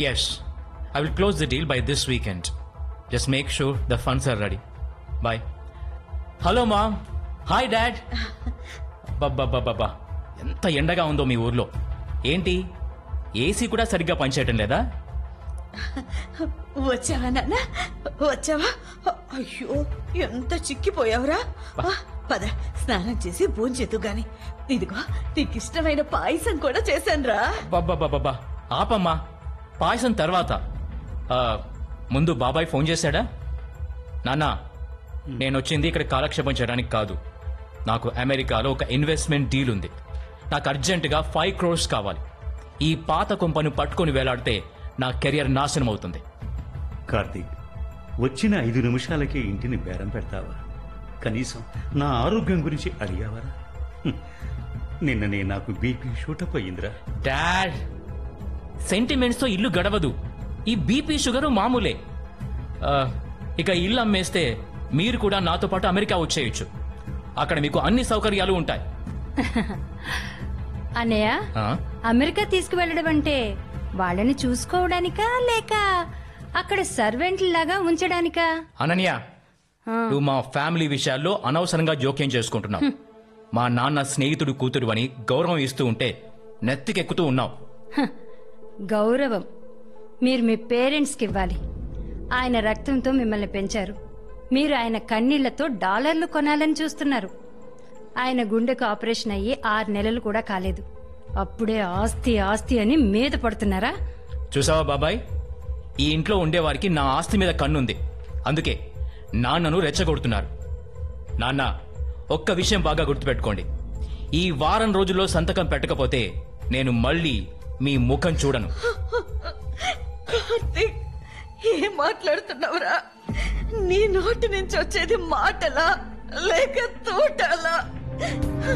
Yes I will close the deal by this weekend just make sure the funds are ready bye hello మా hi dad బాబా ఎంత ఎండగా ఉందో మీ ఊర్లో ఏంటి ఏసీ కూడా సరిగ్గా పనిచేయటం లేదా వచ్చావా నాన్న వచ్చావా అయ్యో ఎంత చిక్కిపోయావురా ఆ, పద స్నానం చేసి భోంచేతు గాని ఇదిగో నీకు ఇష్టమైన పాయసం కూడా చేశానురా బాబా ఆపమ్మా పాయసం తర్వాత ఆ, ముందు బాబాయ్ ఫోన్ చేశాడా నాన్నా నేను వచ్చింది ఇక్కడ కాలక్షేపం చేయడానికి కాదు నాకు అమెరికాలో ఒక ఇన్వెస్ట్మెంట్ డీల్ ఉంది నాకు అర్జెంటుగా ఫైవ్ క్రోర్స్ కావాలి ఈ పాత కొంపను పట్టుకొని వేలాడితే నా కెరియర్ నాశనం అవుతుంది కార్తీక్ వచ్చిన ఐదు నిమిషాలకే ఇంటిని బేరం పెడతావా కనీసం నా ఆరోగ్యం గురించి అడిగావరా హ్మ్. నిన్ననే నాకు బీపీ షూటప్ అయ్యిందిరా డాడ్ సెంటిమెంట్స్తో ఇల్లు గడవదు ఈ బీపీ షుగరు మామూలే ఆ, ఇక ఇల్లు అమ్మేస్తే మీరు కూడా నాతో పాటు అమెరికా వచ్చేయచ్చు అక్కడ మీకు అన్ని సౌకర్యాలు ఉంటాయి అన్నయ్య ఆ? అమెరికా తీసుకువెళ్ళడం అంటే వాళ్ళని చూసుకోవడానికా లేక అక్కడ సర్వెంట్లలాగా ఉంచడానికా అనన్య నువ్వు మా ఫ్యామిలీ విషయాల్లో అనవసరంగా జోక్యం చేసుకుంటున్నావు మా నాన్న స్నేహితుడు కూతురు అని గౌరవం ఇస్తూ ఉంటే నెత్తికెక్కుతూ ఉన్నావు హ, గౌరవం మీరు మీ పేరెంట్స్కి ఇవ్వాలి ఆయన రక్తంతో మిమ్మల్ని పెంచారు మీరు ఆయన కన్నీళ్లతో డాలర్లు కొనాలని చూస్తున్నారు ఆయన గుండెకు ఆపరేషన్ అయ్యి ఆరు నెలలు కూడా కాలేదు అప్పుడే ఆస్తి ఆస్తి అని మీద పడుతున్నారా చూసావా బాబాయ్ ఈ ఇంట్లో ఉండేవారికి నా ఆస్తి మీద కన్నుంది అందుకే నాన్నను రెచ్చగొడుతున్నారు నాన్న ఒక్క విషయం బాగా గుర్తుపెట్టుకోండి ఈ వారం రోజుల్లో సంతకం పెట్టకపోతే నేను మళ్ళీ మీ ముఖం చూడను కార్తీక్ ఏం మాట్లాడుతున్నావురా నీ నోటి నుంచి వచ్చేది మాటలా లేక తోటలా